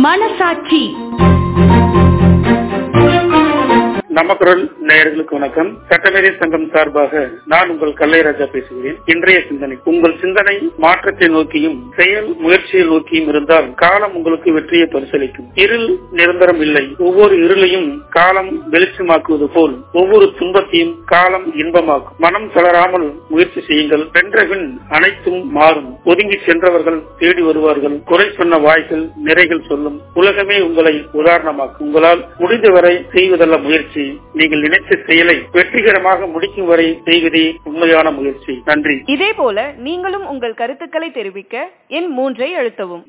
மனசாட்சி நம்ம குரல் நேயர்களுக்கு வணக்கம் சட்டமேதை சங்கம் சார்பாக நான் உங்கள் கல்லைராஜா பேசுகிறேன் இன்றைய சிந்தனை உங்கள் சிந்தனை மாற்றத்தை நோக்கியும் செயல் முயற்சியை நோக்கியும் இருந்தால் காலம் உங்களுக்கு வெற்றியை பரிசளிக்கும் இருள் நிரந்தரம் இல்லை ஒவ்வொரு இருளையும் காலம் வெளிச்சமாக்குவது போல் ஒவ்வொரு துன்பத்தையும் காலம் இன்பமாக்கும் மனம் தளராமல் முயற்சி செய்யுங்கள் வென்றபின் அனைத்தும் மாறும் ஒதுங்கி சென்றவர்கள் தேடி வருவார்கள் குறை சொன்ன வாய்கள் நிறைகள் சொல்லும் உலகமே உங்களை உதாரணமாக்கும் உங்களால் முடிந்தவரை செய்வதல்ல முயற்சி நீங்கள் நினைத்த செயலை வெற்றிகரமாக முடிக்கும் வரை செய்வதே உண்மையான முயற்சி நன்றி இதே போல நீங்களும் உங்கள் கருத்துக்களை தெரிவிக்க எண் மூன்றை அழுத்தவும்